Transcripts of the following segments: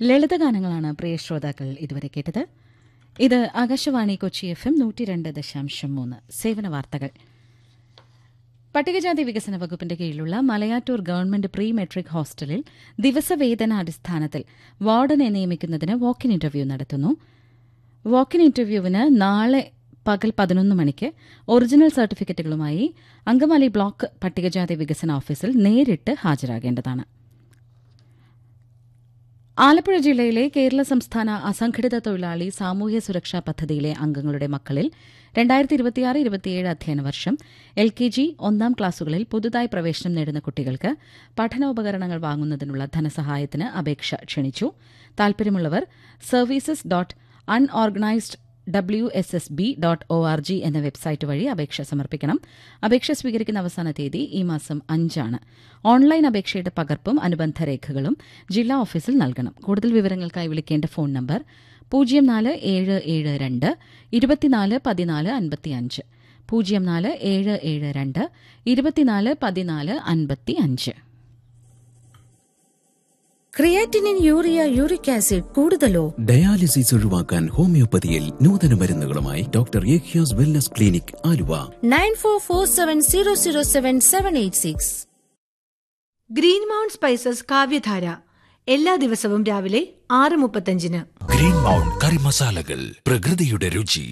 ലളിതഗാനങ്ങളാണ് പ്രിയ ശ്രോതാക്കൾ ഇതുവരെ കേട്ടത് ഇത് ആകാശവാണി കൊച്ചി എഫ് എം നൂറ്റി രണ്ട് ദശാംശം മൂന്ന് സേവന വാർത്തകൾ പട്ടികജാതി വികസന വകുപ്പിന്റെ കീഴിലുള്ള മലയാറ്റൂർ ഗവൺമെന്റ് പ്രീ മെട്രിക് ഹോസ്റ്റലിൽ ദിവസവേതനാടിസ്ഥാനത്തിൽ വാർഡനെ നിയമിക്കുന്നതിന് വാക്കിൻ ഇന്റർവ്യൂ നടത്തുന്നു വാക്കിൻ ഇന്റർവ്യൂവിന് നാളെ പകൽ പതിനൊന്ന് മണിക്ക് ഒറിജിനൽ സർട്ടിഫിക്കറ്റുകളുമായി അങ്കമാലി ബ്ലോക്ക് പട്ടികജാതി വികസന ഓഫീസിൽ നേരിട്ട് ഹാജരാകേണ്ടതാണ് ആലപ്പുഴ ജില്ലയിലെ കേരള സംസ്ഥാന അസംഘടിത തൊഴിലാളി സാമൂഹ്യ സുരക്ഷാ പദ്ധതിയിലെ അംഗങ്ങളുടെ മക്കളിൽ രണ്ടായിരത്തി ഇരുപത്തിയാറ് ഇരുപത്തിയേഴ് അധ്യയന വർഷം എൽ കെ ജി ഒന്നാം ക്ലാസുകളിൽ പുതുതായി പ്രവേശനം നേടുന്ന കുട്ടികൾക്ക് പഠനോപകരണങ്ങൾ വാങ്ങുന്നതിനുള്ള ധനസഹായത്തിന് അപേക്ഷ ക്ഷണിച്ചു താൽപര്യമുള്ളവർ services dot unorganised W S S B dot O R G എന്ന വെബ്സൈറ്റ് വഴി അപേക്ഷ സമർപ്പിക്കണം അപേക്ഷ സ്വീകരിക്കുന്ന അവസാന തീയതി ഈ മാസം അഞ്ചാണ് ഓൺലൈൻ അപേക്ഷയുടെ പകർപ്പും അനുബന്ധ രേഖകളും ജില്ലാ ഓഫീസിൽ നൽകണം കൂടുതൽ വിവരങ്ങൾക്കായി വിളിക്കേണ്ട ഫോൺ നമ്പർ പൂജ്യം നാല് ഏഴ് ഏഴ് രണ്ട് ഇരുപത്തിനാല് പതിനാല് അൻപത്തിയഞ്ച് പൂജ്യം നാല് ഏഴ് ഏഴ് രണ്ട് ഇരുപത്തിനാല് പതിനാല് അൻപത്തി അഞ്ച് ക്രിയാറ്റിനിൻ യൂറിയ യൂറിക് ആസിഡ് കൂടുതലോ ഡയാലിസിസ് ഒഴിവാക്കാൻ ഹോമിയോപ്പതിയിൽ നൂതന മരുന്നുകളുമായി ഡോക്ടർ യേഖ്യാസ് wellness clinic Aluva nine four four seven zero zero seven seven eight six green mount spices Kavyadhara എല്ലാ ദിവസവും രാവിലെ ആറ് മുപ്പത്തഞ്ചിന് ഗ്രീൻ മൗണ്ട് കറി മസാലകൾ പ്രകൃതിയുടെ രുചി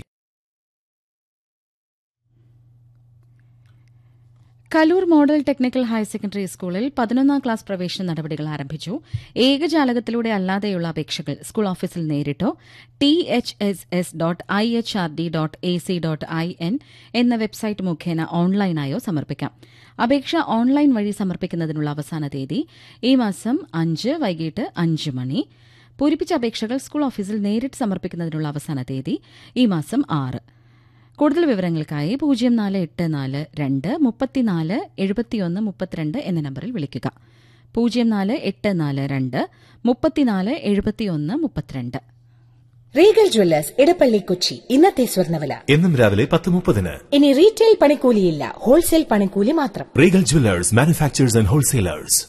Kaloor model technical higher secondary സ്കൂളിൽ പതിനൊന്നാം ക്ലാസ് പ്രവേശന നടപടികൾ ആരംഭിച്ചു ഏകജാലകത്തിലൂടെ അല്ലാതെയുള്ള അപേക്ഷകൾ സ്കൂൾ ഓഫീസിൽ നേരിട്ടോ T H S S dot I H R D dot A C dot I N എന്ന വെബ്സൈറ്റ് മുഖേന ഓൺലൈനായോ സമർപ്പിക്കാം അപേക്ഷ ഓൺലൈൻ വഴി സമർപ്പിക്കുന്നതിനുള്ള അവസാന തീയതി ഈ മാസം അഞ്ച് വൈകിട്ട് അഞ്ച് മണി പൂരിപ്പിച്ച അപേക്ഷകൾ സ്കൂൾ ഓഫീസിൽ നേരിട്ട് സമർപ്പിക്കുന്നതിനുള്ള അവസാന തീയതി ഈ മാസം ആറ് കൂടുതൽ വിവരങ്ങൾക്കായി പൂജ്യം നാല് എട്ട് നാല് രണ്ട് മുപ്പത്തിനാല് എഴുപത്തിയൊന്ന് മുപ്പത്തിരണ്ട് എന്ന നമ്പറിൽ വിളിക്കുക പൂജ്യം നാല് എട്ട് നാല് രണ്ട് മുപ്പത്തിനാല് എഴുപത്തിയൊന്ന് മുപ്പത്തിരണ്ട് റീഗൽ ജ്വല്ലേഴ്സ് ഇടപ്പള്ളി കൊച്ചി ഇന്നത്തെ സ്വർണ്ണവില എന്നും രാവിലെ പത്ത് മുപ്പതിന് ഇനി റീറ്റെയിൽ പണിക്കൂലിയില്ല ഹോൾസെയിൽ പണിക്കൂലി മാത്രം Regal jewellers manufacturers and wholesalers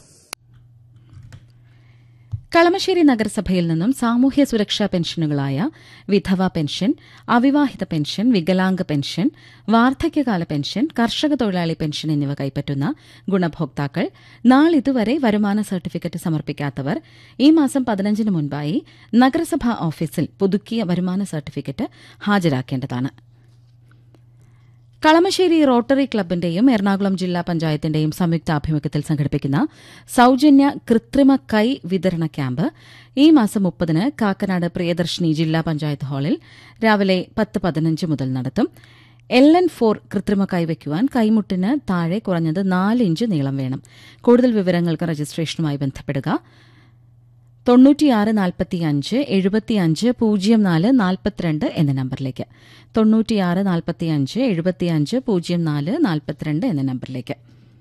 Kalamassery നഗരസഭയിൽ നിന്നും സാമൂഹ്യ സുരക്ഷാ പെൻഷനുകളായ വിധവ പെൻഷൻ അവിവാഹിത പെൻഷൻ വികലാംഗ പെൻഷൻ വാർദ്ധക്യകാല പെൻഷൻ കർഷക തൊഴിലാളി പെൻഷൻ എന്നിവ കൈപ്പറ്റുന്ന ഗുണഭോക്താക്കൾ നാളിതുവരെ വരുമാന സർട്ടിഫിക്കറ്റ് സമർപ്പിക്കാത്തവർ ഈ മാസം പതിനഞ്ചിന് മുൻപായി നഗരസഭാ ഓഫീസിൽ പുതുക്കിയ വരുമാന സർട്ടിഫിക്കറ്റ് ഹാജരാക്കേണ്ടതാണ് കളമശ്ശേരി റോട്ടറി ക്ലബിന്റെയും എറണാകുളം ജില്ലാ പഞ്ചായത്തിന്റെയും സംയുക്താഭിമുഖ്യത്തിൽ സംഘടിപ്പിക്കുന്ന സൌജന്യ കൃത്രിമ കൈ വിതരണ ക്യാമ്പ് ഈ മാസം മുപ്പതിന് കാക്കനാട് പ്രിയദർശിനി ജില്ലാ പഞ്ചായത്ത് ഹാളിൽ രാവിലെ പത്ത് പതിനഞ്ച് മുതൽ നടത്തും എൽ എൻ ഫോർ കൃത്രിമ കൈവയ്ക്കുവാൻ കൈമുട്ടിന് താഴെ കുറഞ്ഞത് നാല് ഇഞ്ച് നീളം വേണം കൂടുതൽ വിവരങ്ങൾക്ക് രജിസ്ട്രേഷനുമായി ബന്ധപ്പെടുക തൊണ്ണൂറ്റിയാറ് നാൽപ്പത്തിയഞ്ച് എഴുപത്തിയഞ്ച് പൂജ്യം നാല് നാൽപ്പത്തിരണ്ട് എന്ന നമ്പറിലേക്ക് തൊണ്ണൂറ്റിയാറ് നാൽപ്പത്തിയഞ്ച് എഴുപത്തിയഞ്ച് പൂജ്യം നാല് നാൽപ്പത്തിരണ്ട് എന്ന നമ്പറിലേക്ക്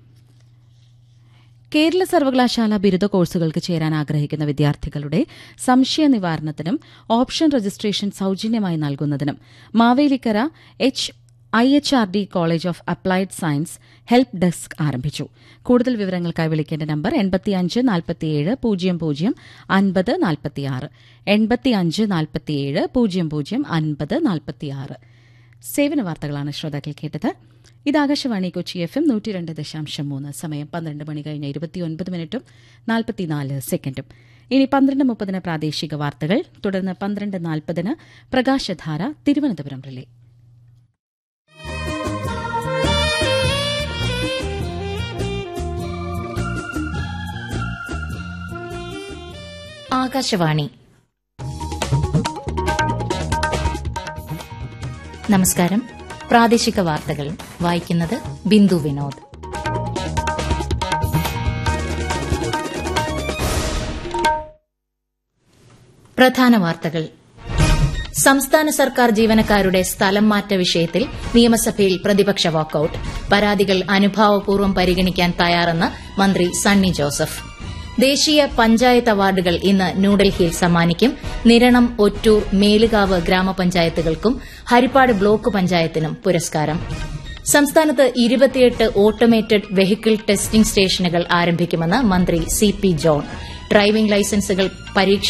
കേരള സർവകലാശാല ബിരുദ കോഴ്സുകൾക്ക് ചേരാൻ ആഗ്രഹിക്കുന്ന വിദ്യാർത്ഥികളുടെ സംശയ നിവാരണത്തിനും ഓപ്ഷൻ രജിസ്ട്രേഷൻ സൌജന്യമായി നൽകുന്നതിനും Mavelikkara H I H R D college of applied science help desk ആരംഭിച്ചു കൂടുതൽ വിവരങ്ങൾക്കായി വിളിക്കേണ്ട നമ്പർ എൺപത്തിയഞ്ച് നാൽപ്പത്തിയേഴ് പൂജ്യം പൂജ്യം അൻപത് നാൽപ്പത്തിയാറ് എൺപത്തിയഞ്ച് നാൽപ്പത്തിയേഴ് പൂജ്യം പൂജ്യം അൻപത് നാൽപ്പത്തിയാറ് സേവന വാർത്തകളാണ് ശ്രോതാക്കൾ കേട്ടത് ഇത് ആകാശവാണി കൊച്ചി എഫ് എം നൂറ്റി രണ്ട് ദശാംശം മൂന്ന് സമയം പന്ത്രണ്ട് മണി കഴിഞ്ഞ് ഇരുപത്തിയൊൻപത് മിനിറ്റും നാൽപ്പത്തിനാല് സെക്കൻഡും ഇനി പന്ത്രണ്ട് മുപ്പതിന് പ്രാദേശിക വാർത്തകൾ തുടർന്ന് പന്ത്രണ്ട് നാൽപ്പതിന് പ്രകാശധാര തിരുവനന്തപുരം റിലേ ആകാശവാണി നമസ്കാരം പ്രാദേശിക വാർത്തകൾ വായിക്കുന്നത് ബിന്ദു വിനോദ് പ്രധാന വാർത്തകൾ സംസ്ഥാന സർക്കാർ ജീവനക്കാരുടെ സ്ഥലം മാറ്റ വിഷയത്തിൽ നിയമസഭയിൽ പ്രതിപക്ഷ വാക്കൌട്ട് പരാതികൾ അനുഭാവപൂർവ്വം പരിഗണിക്കാൻ തയ്യാറെന്ന് മന്ത്രി സണ്ണി ജോസഫ് ദേശീയ പഞ്ചായത്ത് അവാർഡുകൾ ഇന്ന് ന്യൂഡൽഹിയിൽ സമ്മാനിക്കും നിരണം ഒറ്റൂർ മേലുകാവ് ഗ്രാമപഞ്ചായത്തുകൾക്കും ഹരിപ്പാട് ബ്ലോക്ക് പഞ്ചായത്തിനും പുരസ്കാരം സംസ്ഥാനത്ത് ഇരുപത്തിയെട്ട് ഓട്ടോമേറ്റഡ് വെഹിക്കിൾ ടെസ്റ്റിംഗ് സ്റ്റേഷനുകൾ ആരംഭിക്കുമെന്ന് മന്ത്രി സി പി ജോൺ ഡ്രൈവിംഗ് ലൈസൻസുകൾ പരീക്ഷ